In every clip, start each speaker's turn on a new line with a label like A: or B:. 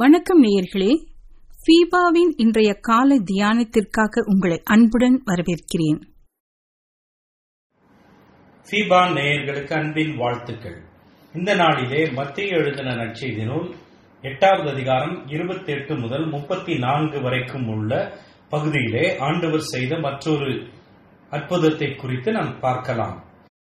A: வணக்கம் நேயர்களே ஃபீபாவின் இன்றைய கால தியானத்திற்காக உங்களை அன்புடன் வரவேற்கிறேன்
B: ஃபீபா நேயர்களுக்கு அன்பின் வாழ்த்துக்கள் இந்த நாளிலே மத்திய எழுதின நற்செய்தி நூல் எட்டாவது அதிகாரம் இருபத்தி எட்டு முதல் முப்பத்தி நான்கு வரைக்கும் உள்ள பகுதியிலே ஆண்டவர் செய்த மற்றொரு அற்புதத்தை குறித்து நாம் பார்க்கலாம்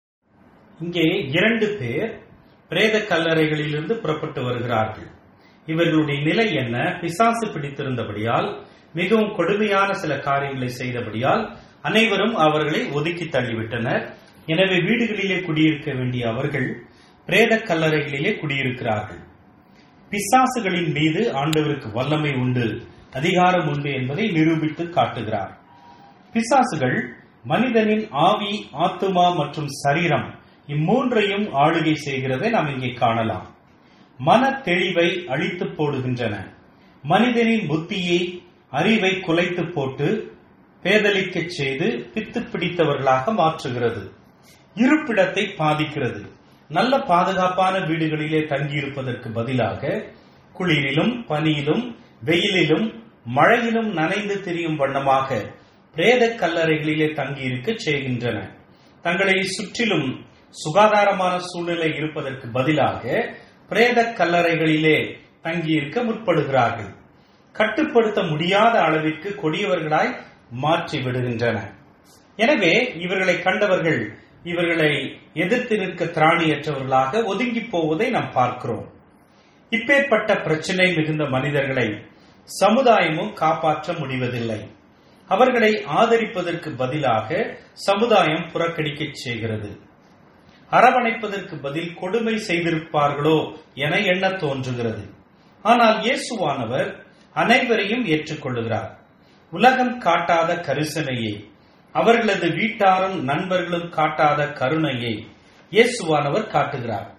B: இங்கே இரண்டு பேர் பிரேத கல்லறைகளிலிருந்து புறப்பட்டு வருகிறார்கள் இவர்களுடைய நிலை என்ன பிசாசு பிடித்திருந்தபடியால் மிகவும் கொடுமையான சில காரியங்களை செய்தபடியால் அனைவரும் அவர்களை ஒதுக்கி தள்ளிவிட்டனர் எனவே வீடுகளிலே குடியிருக்க வேண்டிய அவர்கள் பிரேத கல்லறைகளிலே குடியிருக்கிறார்கள் பிசாசுகளின் மீது ஆண்டவருக்கு வல்லமை உண்டு அதிகாரம் உண்டு என்பதை நிரூபித்து காட்டுகிறார் பிசாசுகள் மனிதனின் ஆவி ஆத்துமா மற்றும் சரீரம் இம்மூன்றையும் ஆளுகை செய்கிறதை நாம் இங்கே காணலாம் மன தெளிவை அழித்து போடுகின்றன மனிதனின் புத்தியை அறிவை குலைத்து போட்டு பேதலிக்கச் செய்து பித்து பிடித்தவர்களாக மாற்றுகிறது இருப்பிடத்தை பாதிக்கிறது நல்ல பாதுகாப்பான வீடுகளிலே தங்கியிருப்பதற்கு பதிலாக குளிரிலும் பனியிலும் வெயிலிலும் மழையிலும் நனைந்து திரியும் வண்ணமாக பிரேத கல்லறைகளிலே தங்கியிருக்க செய்கின்றன தங்களை சுற்றிலும் சுகாதாரமான சூழ்நிலை இருப்பதற்கு பதிலாக பிரேத கல்லறைகளிலே தங்கியிருக்க முற்படுகிறார்கள் கட்டுப்படுத்த முடியாத அளவிற்கு கொடியவர்களாய் மாற்றி விடுகின்றன எனவே இவர்களை கண்டவர்கள் இவர்களை எதிர்த்து நிற்க திராணியற்றவர்களாக ஒதுங்கி போவதை நாம் பார்க்கிறோம் இப்பேற்பட்ட பிரச்சனை மிகுந்த மனிதர்களை சமுதாயமும் காப்பாற்ற முடிவதில்லை அவர்களை ஆதரிப்பதற்கு பதிலாக சமுதாயம் புறக்கணிக்கச் செய்கிறது அரவணைப்பதற்கு பதில் கொடுமை செய்திருப்பார்களோ என எண்ண தோன்றுகிறது ஆனால் இயேசுவானவர் அனைவரையும் ஏற்றுக்கொள்ளுகிறார் உலகம் காட்டாத கரிசனையை அவர்களது வீட்டாரும் நண்பர்களும் காட்டாத கருணையை இயேசுவானவர் காட்டுகிறார்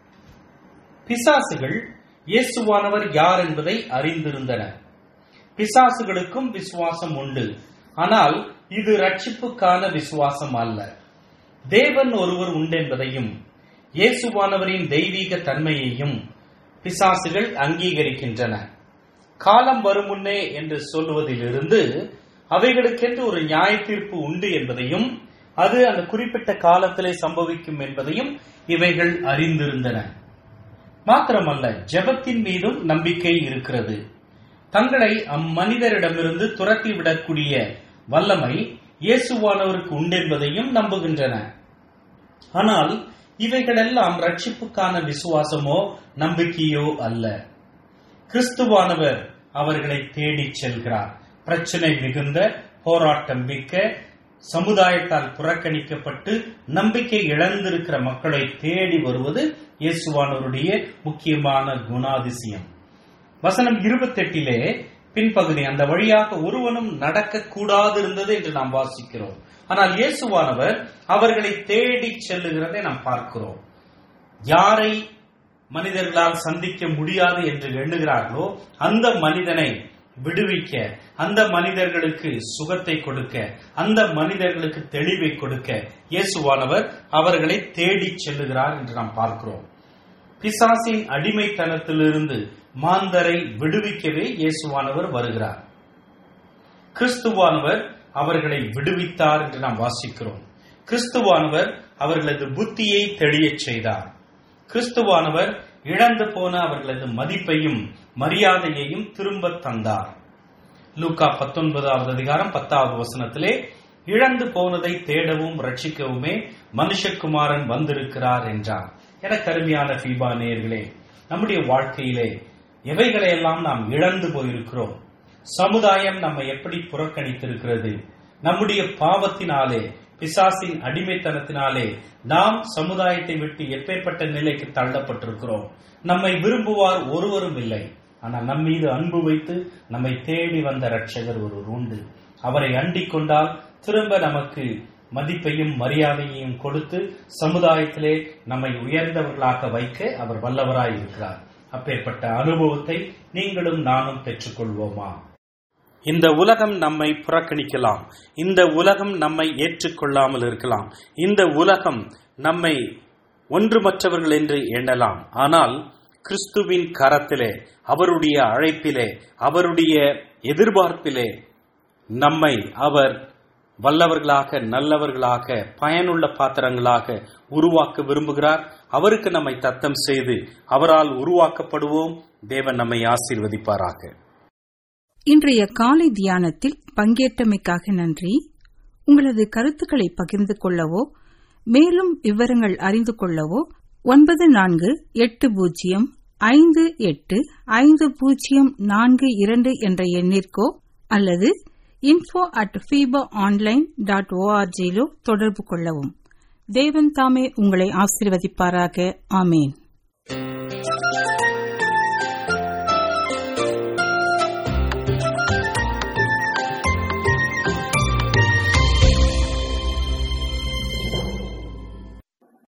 B: பிசாசுகள் இயேசுவானவர் யார் என்பதை அறிந்திருந்தன பிசாசுகளுக்கும் விசுவாசம் உண்டு ஆனால் இது ரட்சிப்புக்கான விசுவாசம் அல்ல தேவன் ஒருவர் உண்டென்பதையும் இயேசுவானவரின் தெய்வீக தன்மையையும் பிசாசுகள் அங்கீகரிக்கின்றன காலம் வரும் முன்னே என்று சொல்லுவதிலிருந்து அவைகளுக்கென்று ஒரு நியாய தீர்ப்பு உண்டு என்பதையும் அது அந்த குறிப்பிட்ட காலத்திலே சம்பவிக்கும் என்பதையும் இவைகள் அறிந்திருந்தன மாத்திரமல்ல ஜெபத்தின் மீதும் நம்பிக்கை இருக்கிறது தங்களை அம்மனிதரிடமிருந்து துரத்தி விடக்கூடிய வல்லமை இயேசுவானவருக்கு உண்டென்பதையும் நம்புகின்றன ஆனால் இவைகளெல்லாம் ரட்சிப்புக்கான விசுவாசமோ நம்பிக்கையோ அல்ல கிறிஸ்துவானவர் அவர்களை தேடிச் செல்கிறார் பிரச்சனை மிகுந்த போராட்டம் மிக்க சமுதாயத்தால் புறக்கணிக்கப்பட்டு நம்பிக்கை இழந்திருக்கிற மக்களை தேடி வருவது இயேசுவானவருடைய முக்கியமான குணாதிசயம் வசனம் இருபத்தெட்டிலே பின்பகுதி அந்த வழியாக ஒருவனும் நடக்க கூடாது இருந்தது என்று நாம் வாசிக்கிறோம் ஆனால் இயேசுவானவர் அவர்களை தேடி செல்லுகிறதை நாம் பார்க்கிறோம் யாரை மனிதர்களால் சந்திக்க முடியாது என்று எண்ணுகிறார்களோ அந்த மனிதனை விடுவிக்க அந்த மனிதர்களுக்கு சுகத்தை கொடுக்க அந்த மனிதர்களுக்கு தெளிவை கொடுக்க இயேசுவானவர் அவர்களை தேடி செல்லுகிறார் என்று நாம் பார்க்கிறோம் பிசாசின் அடிமைத்தனத்திலிருந்து மாந்தரை விடுவிக்கவே இயேசுவானவர் வருகிறார் கிறிஸ்துவானவர் அவர்களை விடுவித்தார் என்று நாம் வாசிக்கிறோம் கிறிஸ்துவானவர் அவர்களது புத்தியை தெளியச் செய்தார் கிறிஸ்துவானவர் இழந்து போன அவர்களது மதிப்பையும் மரியாதையையும் திரும்ப தந்தார் லூக்கா பத்தொன்பதாவது அதிகாரம் பத்தாவது வசனத்திலே இழந்து போனதை தேடவும் ரட்சிக்கவுமே மனுஷகுமாரன் வந்திருக்கிறார் என்றார் என கருமையான ஃபீபா நேயர்களே நம்முடைய வாழ்க்கையிலே எவைகளையெல்லாம் நாம் இழந்து போயிருக்கிறோம் சமுதாயம் நம்மை எப்படி புறக்கணித்திருக்கிறது நம்முடைய பாவத்தினாலே பிசாசின் அடிமைத்தனத்தினாலே நாம் சமுதாயத்தை விட்டு எப்பேற்பட்ட நிலைக்கு தள்ளப்பட்டிருக்கிறோம் நம்மை விரும்புவார் ஒருவரும் இல்லை ஆனால் நம் மீது அன்பு வைத்து நம்மை தேடி வந்த ரட்சகர் ஒருவர் உண்டு அவரை அண்டிக் கொண்டால் திரும்ப நமக்கு மதிப்பையும் மரியாதையையும் கொடுத்து சமுதாயத்திலே நம்மை உயர்ந்தவர்களாக வைக்க அவர் வல்லவராய் இருக்கிறார் அப்பேற்பட்ட அனுபவத்தை நீங்களும் நானும் பெற்றுக்கொள்வோமா இந்த உலகம் நம்மை புறக்கணிக்கலாம் இந்த உலகம் நம்மை ஏற்றுக்கொள்ளாமல் இருக்கலாம் இந்த உலகம் நம்மை ஒன்றுமற்றவர்கள் என்று எண்ணலாம் ஆனால் கிறிஸ்துவின் கரத்திலே அவருடைய அழைப்பிலே அவருடைய எதிர்பார்ப்பிலே நம்மை அவர் வல்லவர்களாக நல்லவர்களாக பயனுள்ள பாத்திரங்களாக உருவாக்க விரும்புகிறார் அவருக்கு நம்மை தத்தம் செய்து அவரால் உருவாக்கப்படுவோம் தேவன் நம்மை ஆசீர்வதிப்பாராக
A: இன்றைய காலை தியானத்தில் பங்கேற்றமைக்காக நன்றி உங்களது கருத்துக்களை பகிர்ந்து கொள்ளவோ மேலும் விவரங்கள் அறிந்து கொள்ளவோ ஒன்பது நான்கு எட்டு பூஜ்ஜியம் ஐந்து எட்டு ஐந்து பூஜ்ஜியம் நான்கு இரண்டு என்ற எண்ணிற்கோ அல்லது info at FIFA online dot ஓஆர்ஜியிலோ தொடர்பு கொள்ளவும் தேவன் தாமே உங்களை ஆசீர்வதிப்பாராக ஆமேன்